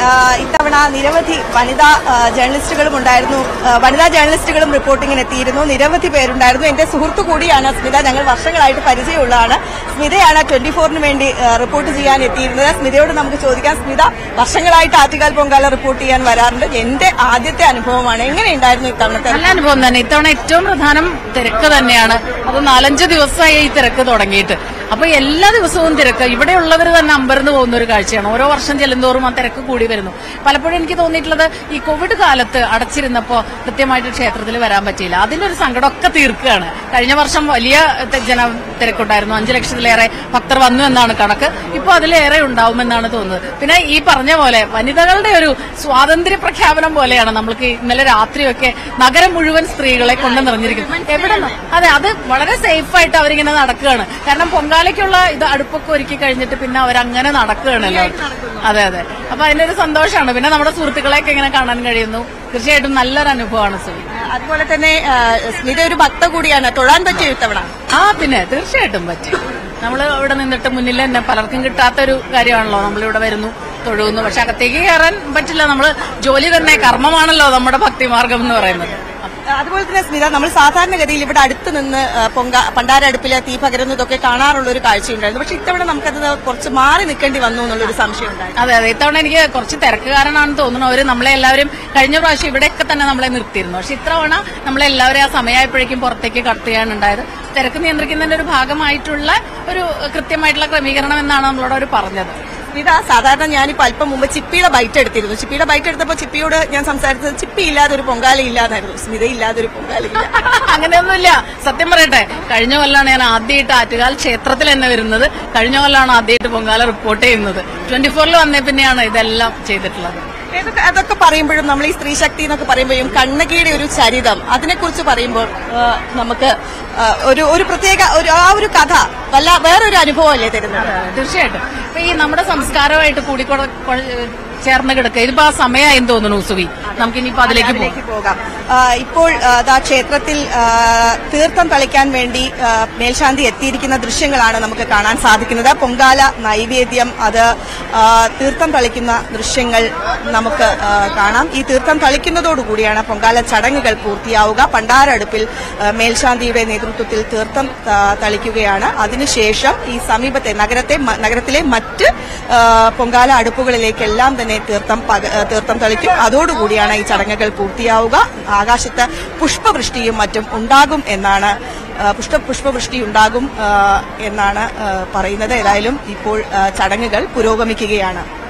ആ, ഇത്തവണ നിരവധി വനിതാ ആ, ജേർണലിസ്റ്റുകളും ഉണ്ടായിരുന്നു ആ, വനിതാ ജേർണലിസ്റ്റുകളും റിപ്പോർട്ടിങ്ങിന് എത്തിയിരുന്നു നിരവധി പേരുണ്ടായിരുന്നു എന്റെ സുഹൃത്തു കൂടിയാണ് സ്മിത ഞങ്ങൾ വർഷങ്ങളായിട്ട് പരിചയമുള്ളതാണ് സ്മിതയാണ് ട്വന്റി ഫോറിന് വേണ്ടി ആ, റിപ്പോർട്ട് ചെയ്യാൻ എത്തിയിരുന്നത് സ്മിതയോട് നമുക്ക് ചോദിക്കാം സ്മിത വർഷങ്ങളായിട്ട് ആറ്റുകാൽ പൊങ്കാല റിപ്പോർട്ട് ചെയ്യാൻ വരാറുണ്ട് എന്റെ ആദ്യത്തെ അനുഭവമാണ് എങ്ങനെയുണ്ടായിരുന്നു ഇത്തവണത്തെ നല്ല അനുഭവം തന്നെ ഇത്തവണ ഏറ്റവും പ്രധാനം തിരക്ക് തന്നെയാണ് അത് നാലഞ്ച് ദിവസമായി ഈ തിരക്ക് തുടങ്ങിയിട്ട് അപ്പൊ എല്ലാ ദിവസവും തിരക്ക് ഇവിടെയുള്ളവർ തന്നെ അമ്പരന്ന് പോകുന്ന ഒരു കാഴ്ചയാണ് ഓരോ വർഷം ചെല്ലുന്തോറും ആ തിരക്ക് കൂടി വരുന്നു പലപ്പോഴും എനിക്ക് തോന്നിയിട്ടുള്ളത് ഈ കോവിഡ് കാലത്ത് അടച്ചിരുന്നപ്പോ കൃത്യമായിട്ട് ക്ഷേത്രത്തിൽ വരാൻ പറ്റിയില്ല അതിന്റെ ഒരു സങ്കടമൊക്കെ തീർക്കുകയാണ് കഴിഞ്ഞ വർഷം വലിയ ത- ജന തിരക്കുണ്ടായിരുന്നു അഞ്ചു ലക്ഷത്തിലേറെ ഭക്തർ വന്നു എന്നാണ് കണക്ക് ഇപ്പൊ അതിലേറെ ഉണ്ടാവുമെന്നാണ് തോന്നുന്നത് പിന്നെ ഈ പറഞ്ഞ പോലെ വനിതകളുടെ ഒരു സ്വാതന്ത്ര്യ പ്രഖ്യാപനം പോലെയാണ് നമ്മൾക്ക് ഇന്നലെ രാത്രിയൊക്കെ നഗരം മുഴുവൻ സ്ത്രീകളെ കൊണ്ട് നിറഞ്ഞിരിക്കുന്നു എവിടെ നിന്ന്? അതെ അത് വളരെ സേഫ് ആയിട്ട് അവരിങ്ങനെ നടക്കുകയാണ് കാരണം പൊങ്കാലയ്ക്കുള്ള ഇത് അടുപ്പൊക്കെ ഒരുക്കി കഴിഞ്ഞിട്ട് പിന്നെ അവരങ്ങനെ നടക്കുകയാണല്ലോ അതെ അതെ അപ്പൊ അതിന്റെ ഒരു സന്തോഷമാണ് പിന്നെ നമ്മുടെ സുഹൃത്തുക്കളെയൊക്കെ ഇങ്ങനെ കാണാൻ കഴിയുന്നു തീർച്ചയായിട്ടും നല്ലൊരു അനുഭവമാണ് സുഖി അതുപോലെ തന്നെ ആ, സ്മിത ഒരു ഭക്ത കൂടിയാണ് തൊഴാൻ പറ്റിയ ഇത്തവണ ആ പിന്നെ തീർച്ചയായിട്ടും പറ്റി നമ്മൾ ഇവിടെ നിന്നിട്ട് മുന്നിൽ തന്നെ പലർക്കും കിട്ടാത്തൊരു കാര്യമാണല്ലോ നമ്മളിവിടെ വരുന്നു തൊഴുന്നു പക്ഷെ അകത്തേക്ക് കയറാൻ പറ്റില്ല നമ്മൾ ജോലി തന്നെ കർമ്മമാണല്ലോ നമ്മുടെ ഭക്തിമാർഗം എന്ന് പറയുന്നത് അതുപോലെ തന്നെ സ്മിത നമ്മൾ സാധാരണഗതിയിൽ ഇവിടെ അടുത്ത് നിന്ന് ആ, പൊങ്ക പണ്ടാര അടുപ്പിലെ തീ പകരുന്നതൊക്കെ കാണാറുള്ള ഒരു കാഴ്ചയുണ്ടായിരുന്നു പക്ഷെ ഇത്തവണ നമുക്കത് കുറച്ച് മാറി നിൽക്കേണ്ടി വന്നു എന്നുള്ളൊരു സംശയം ഉണ്ടായിരുന്നു അതെ അതെ ഇത്തവണ എനിക്ക് കുറച്ച് തിരക്കുകാരനാണെന്ന് തോന്നുന്നു അവര് നമ്മളെ എല്ലാവരും കഴിഞ്ഞ പ്രാവശ്യം ഇവിടെയൊക്കെ തന്നെ നമ്മളെ നിർത്തിയിരുന്നു പക്ഷെ ഇത്തവണ നമ്മളെല്ലാവരും ആ സമയമായപ്പോഴേക്കും പുറത്തേക്ക് കടത്തുകയാണുണ്ടായത് തിരക്ക് നിയന്ത്രിക്കുന്നതിന്റെ ഒരു ഭാഗമായിട്ടുള്ള ഒരു കൃത്യമായിട്ടുള്ള ക്രമീകരണം എന്നാണ് നമ്മളോട് അവർ പറഞ്ഞത് സ്മിത സാധാരണ ഞാനിപ്പോ അല്പം മുമ്പ് ചിപ്പിയുടെ ബൈറ്റ് എടുത്തിരുന്നു ചിപ്പിയുടെ ബൈറ്റ് എടുത്തപ്പോൾ ചിപ്പിയോട് ഞാൻ സംസാരിച്ചത് ചിപ്പി ഇല്ലാതെ ഒരു പൊങ്കാല ഇല്ലാതായിരുന്നു സ്മിത ഇല്ലാതെ ഒരു പൊങ്കാല ഇല്ല അങ്ങനെയൊന്നുമില്ല സത്യം പറയട്ടെ കഴിഞ്ഞ കൊല്ലാണ് ഞാൻ ആദ്യമായിട്ട് ആറ്റുകാൽ ക്ഷേത്രത്തിൽ തന്നെ വരുന്നത് കഴിഞ്ഞ കൊല്ലാണ് ആദ്യമായിട്ട് പൊങ്കാല റിപ്പോർട്ട് ചെയ്യുന്നത് ട്വന്റി ഫോറിൽ വന്നേ പിന്നെയാണ് ഇതെല്ലാം ചെയ്തിട്ടുള്ളത് ഏതൊക്കെ അതൊക്കെ പറയുമ്പോഴും നമ്മൾ ഈ സ്ത്രീ ശക്തി എന്നൊക്കെ പറയുമ്പോഴും കണ്ണകിയുടെ ഒരു ചരിതം അതിനെക്കുറിച്ച് പറയുമ്പോൾ ആ, നമുക്ക് ആ, ഒരു ഒരു പ്രത്യേക ഒരു ആ ഒരു കഥ വല്ല വേറൊരു അനുഭവമല്ലേ തരുന്നത് തീർച്ചയായിട്ടും ഇപ്പൊ ഈ നമ്മുടെ സംസ്കാരമായിട്ട് കൂടി ചേർന്ന് കിടക്കുക ഇതിപ്പോ ആ സമയമായെന്ന് തോന്നുന്നു സുവി നമുക്ക് ഇനിയിപ്പോ അതിലേക്ക് പോകാം അതിലേക്ക് പോകാം ആ, ഇപ്പോൾ ആ, ദാ ക്ഷേത്രത്തിൽ ആ, തീർത്ഥം തളിക്കാൻ വേണ്ടി ആ, മേൽശാന്തി എത്തിയിരിക്കുന്ന ദൃശ്യങ്ങളാണ് നമുക്ക് കാണാൻ സാധിക്കുന്നത് പൊങ്കാല നൈവേദ്യം അത് ആ, തീർത്ഥം തളിക്കുന്ന ദൃശ്യങ്ങൾ നമുക്ക് ആ, കാണാം ഈ തീർത്ഥം തളിക്കുന്നതോടുകൂടിയാണ് പൊങ്കാല ചടങ്ങുകൾ പൂർത്തിയാവുക പണ്ടാരടുപ്പിൽ ആ, മേൽശാന്തിയുടെ നേതൃത്വത്തിൽ തീർത്ഥം ആ, തളിക്കുകയാണ് അതിനുശേഷം ഈ സമീപത്തെ നഗരത്തെ മ- നഗരത്തിലെ മറ്റ് ആ, പൊങ്കാല അടുപ്പുകളിലേക്കെല്ലാം തന്നെ തീർത്ഥം പക- ആ, തീർത്ഥം തളിക്കും അതോടുകൂടിയാണ് ഈ ചടങ്ങുകൾ പൂർത്തിയാവുക ആകാശത്ത് പുഷ്പവൃഷ്ടിയും മറ്റും ഉണ്ടാകും എന്നാണ് ആ, പുഷ്പ പുഷ്പവൃഷ്ടി ഉണ്ടാകും ആ, എന്നാണ് ആ, പറയുന്നത് ഏതായാലും ഇപ്പോൾ ആ, ചടങ്ങുകൾ പുരോഗമിക്കുകയാണ്